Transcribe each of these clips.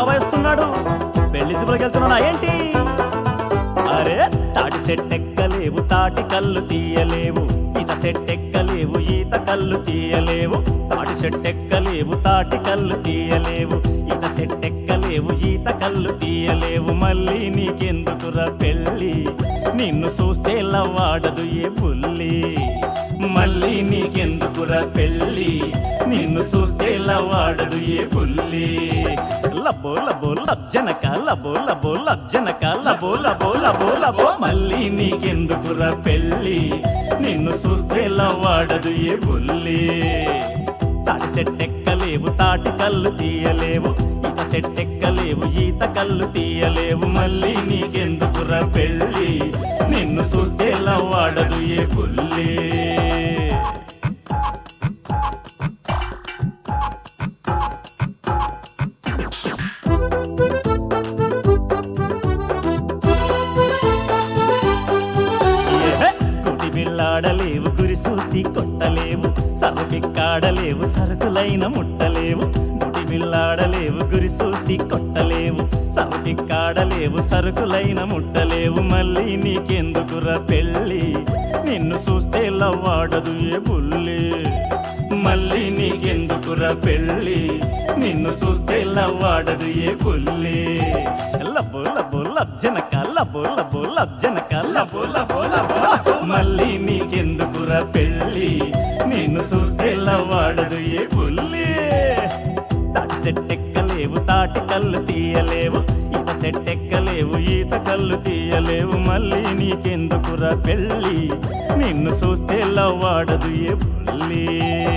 వేస్తున్నాడు పెళ్లి చూపులకు వెళ్తున్నాడా ఏంటి అరే తాటి సెట్టెక్కలేవు తాటి కళ్ళు తీయలేవు ఈత సెట్టెక్కలేవు ఈత కళ్ళు తీయలేవు తాటి సెట్టెక్కలేవు తాటి కళ్ళు తీయలేవు ఈత సెట్టెక్కలేవు ఈత కళ్ళు తీయలేవు మళ్ళీ నీకెందుకురా పెళ్ళి నిన్ను చూస్తే లవ్వాడదు ఏ పుల్లి మళ్ళీ నీకెందుకురా పెళ్ళి నిన్ను చూస్తే లవ్వాడదు ఏ పుల్లి లబో లబో లబ్జనక లబో లబో లబ్జనక లబో లబో లబో లబో మళ్ళీ నీకెందుకురా పెళ్ళి నిన్ను చూస్తే లవ్వాడదు ఏ పుల్లి తాటి సెట్టెక్కలేవు తాటి కళ్ళు తీయలేవు ఈత సెట్టెక్కలేవు ఈత కళ్ళు తీయలేవు మళ్ళీ నీకెందుకురా పెళ్ళి నిన్ను చూస్తే లవ్వాడదు ఏ పుల్లి ఏహే! కుటి బిళ్ళాడలేవు గురి చూసి కొట్టలేవు సరుకిక్కాడలేవు సరుకులైన ముట్టలేవు గుడి బిళ్ళాడలేవు గురి చూసి కొట్టలేవు సరుకిక్కాడలేవు సరుకులైన ముట్టలేవు మళ్ళీ నీకెందుకురా పెళ్ళి నిన్ను చూస్తే లవ్వాడదు ఏ బుల్లి మళ్ళీ నీకెందుకురా పెళ్ళి నిన్ను చూస్తే లవ్వాడదు ఏ బుల్లి లబ్బో లబ్బో లబ్జనక లబ్బో లబ్బో లబ్జనక లబ్బో లబ్బో లబ్బో లబ్బో. మళ్ళీ నీకెందుకురా పెళ్ళి నిన్ను చూస్తే లవ్వాడదు ఏ బుల్లి తాటి సెట్టెక్కలేవు తాటి కళ్ళు తీయలేవు ఈత సెట్టెక్కలేవు ఈత కళ్ళు తీయలేవు మళ్ళీ నీకెందుకురా పెళ్ళి నిన్ను చూస్తే లవ్వాడదు ఏ పుల్లి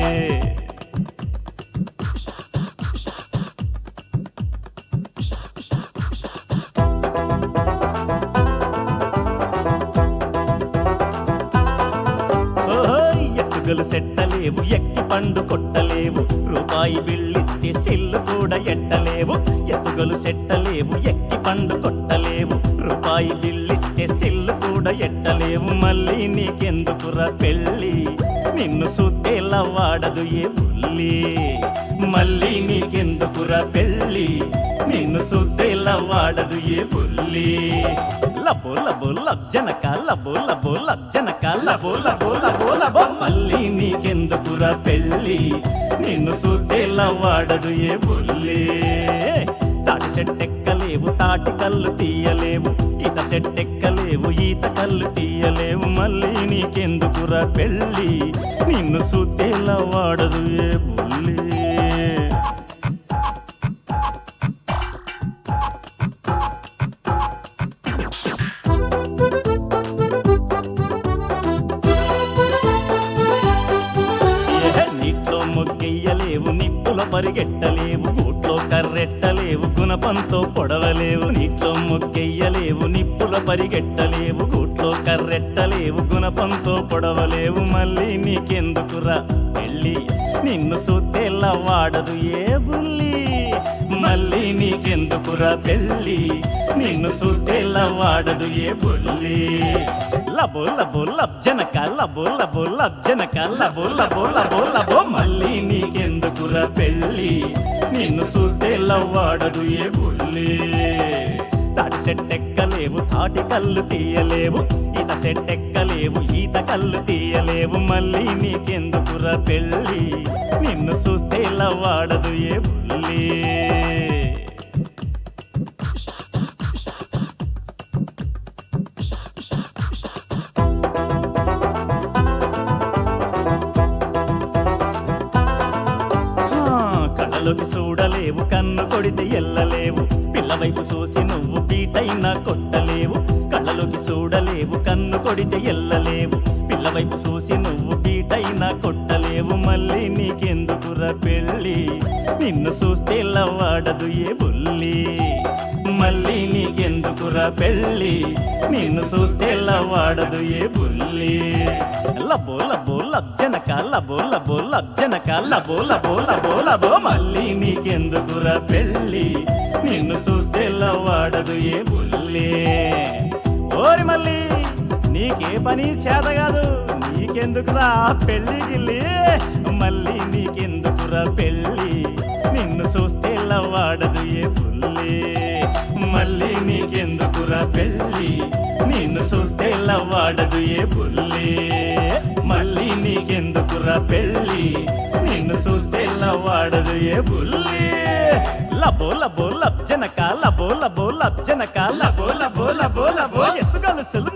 ఓయ్ ఎత్తుగలు సెట్టలేవు ఎక్కి పండు కొట్టలేవు రూపాయి బిళ్ళిత్తి సిల్లు కూడా ఎట్టలేవు ఎత్తుగలు సెట్టలేవు ఎక్కి పండు కొట్టలేవు రూపాయి బిళ్ళిత్తి సిల్లు కూడా ఎట్టలేవు మళ్ళీ నీకెందుకురా పెళ్ళి నిన్ను చూస్తే లవ్వాడదు ఏ బుల్లి మళ్ళీ నీకెందుకురా పెళ్ళి నిన్ను చూస్తే లవ్వాడదు ఏ బుల్లి లబో లబో లబ్జనక లబో లబో లబ్జనక లబో లబో లబో లబో మళ్ళీ నీకెందుకురా పెళ్ళి నిన్ను చూస్తే లవ్వాడదు ఏ బుల్లి తాటి చెట్టెక్కలేవు తాటి కళ్ళు తీయలేవు ఈత చెట్టెక్కలేవు ఈత కళ్ళు తీయలేవు మళ్ళీ నీకెందుకురా పెళ్ళి నిన్ను చూస్తే లవ్వాడదు ఏ బుల్లి ఏహే, నీట్లో మొగ్గెయ్యలేవు నిప్పుల పరిగెట్టలేవు గూట్లో కర్రెట్టలేవు గుణపంతో పొడవలేవు నీట్లో మొగ్గెయ్యలేవు నిప్పుల పరిగెట్టలేవు గూట్లో కర్రెట్టలేవు గుణపంతో పొడవలేవు మళ్ళీ నీకెందుకురా పెళ్ళి నిన్ను చూస్తే వాడదు ఏ బుల్లి మళ్ళీ నీకెందుకురా పెళ్ళి నిన్ను చూస్తే వాడదు ఏ బుల్లి లబో లబో లబ్జనక లబో లబో లబ్జనక లబో లబో లబో లబో మళ్ళీ నీకెందుకురా పెళ్ళి నిన్ను చూస్తే లవ్వాడదు ఏ బుల్లి తాటి సెట్టెక్కలేవు తాటి కళ్ళు తీయలేవు ఈత సెట్టెక్కలేవు ఈత కళ్ళు తీయలేవు మళ్ళీ నీకెందుకురా పెళ్ళి నిన్ను చూస్తే లవ్వాడదు ఏ బుల్లి ఆ, కళ్ళలోకి చూడలేవు కన్ను కొడితే ఎల్లలేవు పిల్లవైపు చూసి నువ్వు బీటైనా కొట్టలేవు కళ్ళలోకి చూడలేవు కన్ను కొడితే ఎల్లలేవు పిల్లవైపు చూసి నువ్వు బీటైనా కొట్టలేవు మళ్ళీ నీకెందుకురా పెళ్ళి నిన్ను చూస్తే లవ్వాడదు ఏ బుల్లి మళ్ళీ నీకెందుకురా పెళ్ళి నిన్ను చూస్తే లవ్వాడదు ఏ బుల్లి లబో లబో లబ్జనక లబో లబో లబ్జనక లబో లబో లబో లబో మళ్ళీ నీకెందుకురా పెళ్ళి నిన్ను చూస్తే లవ్వాడదు ఏ బుల్లి ఓరి మళ్ళీ నీకే పని చేత కాదు నీకెందుకురా పెళ్లి గిల్లి మళ్ళీ నీకెందుకురా పెళ్ళి నిన్ను చూస్తే లవ్ వాడదు ఏ పుల్లే మళ్ళీ నీకెందుకురా పెళ్ళి నిన్ను చూస్తే వాడదు ఏ పుల్లే మళ్ళీ నీకెందుకురా పెళ్ళి నిన్ను చూస్తే వాడదు ఏ పుల్లే లబో లబో లబ్జనక లబో లబో లబ్జనక లబో లబో లబో లబో ఎత్తు గలుసులు